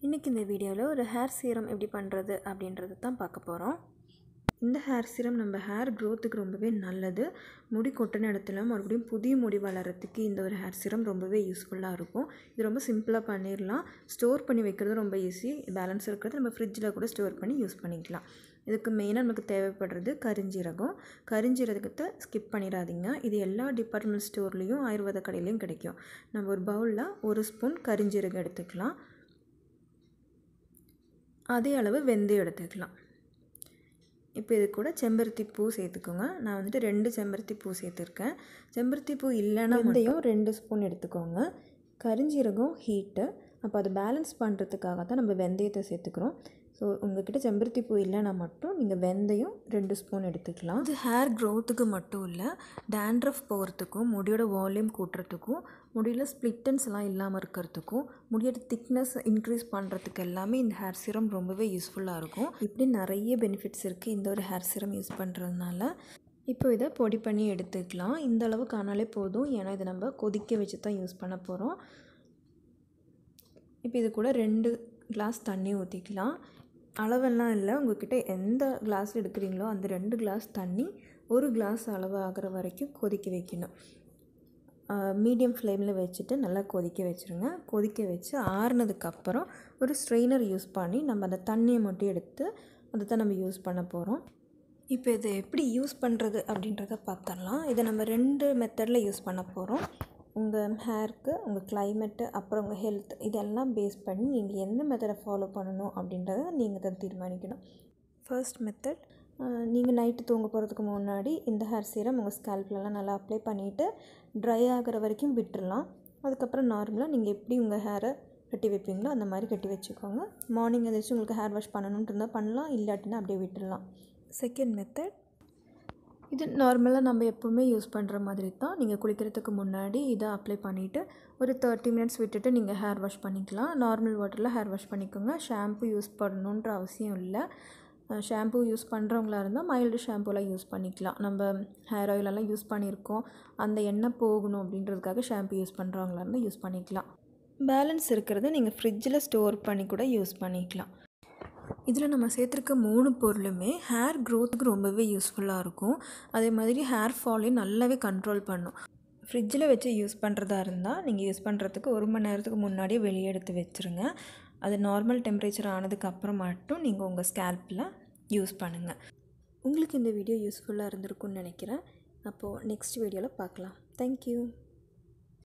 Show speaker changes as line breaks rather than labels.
இன்றைக்கி இந்த வீடியோவில் ஒரு ஹேர் சீரம் எப்படி பண்ணுறது அப்படின்றது தான் பார்க்க போகிறோம் இந்த ஹேர் சீரம் நம்ம ஹேர் க்ரோத்துக்கு ரொம்பவே நல்லது முடி கொட்டின இடத்துல மறுபடியும் புதிய முடி வளர்கிறதுக்கு இந்த ஒரு ஹேர் சீரம் ரொம்பவே யூஸ்ஃபுல்லாக இருக்கும் இது ரொம்ப சிம்பிளாக பண்ணிடலாம் ஸ்டோர் பண்ணி வைக்கிறது ரொம்ப ஈஸி பேலன்ஸ் இருக்கிறது நம்ம ஃப்ரிட்ஜில் கூட ஸ்டோர் பண்ணி யூஸ் பண்ணிக்கலாம் இதுக்கு மெயினாக நமக்கு தேவைப்படுறது கரிஞ்சீரகம் கரிஞ்சீரகத்தை ஸ்கிப் பண்ணிடாதீங்க இது எல்லா டிபார்ட்மெண்ட் ஸ்டோர்லேயும் ஆயுர்வேத கடையிலையும் கிடைக்கும் நம்ம ஒரு பவுலில் ஒரு ஸ்பூன் கரிஞ்சீரகம் எடுத்துக்கலாம் அதே அளவு வெந்தயம் எடுத்துக்கலாம் இப்போ இது கூட செம்பருத்தி பூ சேர்த்துக்கோங்க நான் வந்துட்டு ரெண்டு செம்பருத்தி பூ சேர்த்துருக்கேன் செம்பருத்தி பூ இல்லைன்னா வெந்தயம் ரெண்டு ஸ்பூன் எடுத்துக்கோங்க கரிஞ்சீரகம் ஹீட்டு அப்போ அதை பேலன்ஸ் பண்ணுறதுக்காக தான் நம்ம வெந்தயத்தை சேர்த்துக்கிறோம் ஸோ உங்ககிட்ட செம்பருத்தி பூ இல்லைன்னா மட்டும் நீங்கள் வெந்தயம் ரெண்டு ஸ்பூன் எடுத்துக்கலாம் இது ஹேர் க்ரோத்துக்கு மட்டும் இல்லை டேண்ட்ரஃப் போகிறதுக்கும் முடியோட வால்யூம் கூட்டுறதுக்கும் முடியில் ஸ்ப்ளிட்டன்ஸ்லாம் இல்லாமல் இருக்கிறதுக்கும் முடியோட திக்னஸ் இன்க்ரீஸ் பண்ணுறதுக்கு எல்லாமே இந்த ஹேர் சீரம் ரொம்பவே யூஸ்ஃபுல்லாக இருக்கும் இப்படி நிறைய பெனிஃபிட்ஸ் இருக்குது இந்த ஒரு ஹேர் சீரம் யூஸ் பண்ணுறதுனால இப்போ இதை பொடி பண்ணி எடுத்துக்கலாம் இந்த அளவு காணாலே போதும் ஏன்னா இதை நம்ம கொதிக்க வச்சு தான் யூஸ் பண்ண போகிறோம் இப்போ இது கூட ரெண்டு கிளாஸ் தண்ணி ஊற்றிக்கலாம் அளவெல்லாம் இல்லை உங்கள்கிட்ட எந்த கிளாஸ் எடுக்கிறீங்களோ அந்த ரெண்டு கிளாஸ் தண்ணி ஒரு கிளாஸ் அளவு ஆகிற வரைக்கும் கொதிக்க வைக்கணும் மீடியம் ஃப்ளேமில் வச்சுட்டு நல்லா கொதிக்க வச்சுருங்க கொதிக்க வச்சு ஆறுனதுக்கப்புறம் ஒரு ஸ்ட்ரெயினர் யூஸ் பண்ணி நம்ம அந்த தண்ணியை மட்டும் எடுத்து அதை தான் நம்ம யூஸ் பண்ண போகிறோம் இப்போ இதை எப்படி யூஸ் பண்ணுறது அப்படின்றத பார்த்துடலாம் இதை நம்ம ரெண்டு மெத்தடில் யூஸ் பண்ண போகிறோம் உங்கள் ஹேருக்கு உங்கள் கிளைமேட்டு அப்புறம் உங்கள் ஹெல்த் இதெல்லாம் பேஸ் பண்ணி நீங்கள் எந்த மெத்தடை ஃபாலோ பண்ணணும் அப்படின்றத நீங்கள் தான் தீர்மானிக்கணும் ஃபர்ஸ்ட் மெத்தட் நீங்கள் நைட்டு தூங்க போகிறதுக்கு முன்னாடி இந்த ஹேர் சீரம் உங்கள் ஸ்கேல்ப்லலாம் நல்லா அப்ளை பண்ணிவிட்டு ட்ரை ஆகிற வரைக்கும் விட்டுடலாம் அதுக்கப்புறம் நார்மலாக நீங்கள் எப்படி உங்கள் ஹேரை கட்டி வைப்பீங்களோ அந்த மாதிரி கட்டி வச்சுக்கோங்க மார்னிங் எதாச்சும் உங்களுக்கு ஹேர் வாஷ் பண்ணணுன்ட்டு இருந்தால் பண்ணலாம் இல்லாட்டினா அப்படியே விட்டுடலாம் செகண்ட் மெத்தட் இது நார்மலாக நம்ம எப்போவுமே யூஸ் பண்ணுற மாதிரி தான் நீங்கள் குளிக்கிறதுக்கு முன்னாடி இதை அப்ளை பண்ணிவிட்டு ஒரு தேர்ட்டி மினிட்ஸ் விட்டுட்டு நீங்கள் ஹேர் வாஷ் பண்ணிக்கலாம் நார்மல் வாட்டரில் ஹேர் வாஷ் பண்ணிக்கோங்க ஷாம்பு யூஸ் பண்ணணுன்ற அவசியம் இல்லை ஷாம்பு யூஸ் பண்ணுறவங்களா இருந்தால் மைல்டு ஷாம்புலாம் யூஸ் பண்ணிக்கலாம் நம்ம ஹேர் ஆயிலெல்லாம் யூஸ் பண்ணியிருக்கோம் அந்த எண்ணெய் போகணும் அப்படின்றதுக்காக ஷாம்பு யூஸ் பண்ணுறவங்களா இருந்தால் யூஸ் பண்ணிக்கலாம் பேலன்ஸ் இருக்கிறத நீங்கள் ஃப்ரிட்ஜில் ஸ்டோர் பண்ணி கூட யூஸ் பண்ணிக்கலாம் இதில் நம்ம சேர்த்துருக்க மூணு பொருளுமே ஹேர் க்ரோத்துக்கு ரொம்பவே யூஸ்ஃபுல்லாக இருக்கும் அதே மாதிரி ஹேர் ஃபாலையும் நல்லாவே கண்ட்ரோல் பண்ணும் ஃப்ரிட்ஜில் வச்சு யூஸ் பண்ணுறதா இருந்தால் நீங்கள் யூஸ் பண்ணுறதுக்கு ஒரு மணி நேரத்துக்கு முன்னாடியே வெளியே எடுத்து வச்சுருங்க அது நார்மல் டெம்பரேச்சர் ஆனதுக்கு அப்புறம் மட்டும் நீங்கள் உங்கள் ஸ்கேல்பில் யூஸ் பண்ணுங்கள் உங்களுக்கு இந்த வீடியோ யூஸ்ஃபுல்லாக இருந்திருக்கும்னு நினைக்கிறேன் அப்போது நெக்ஸ்ட் வீடியோவில் பார்க்கலாம் தேங்க்யூ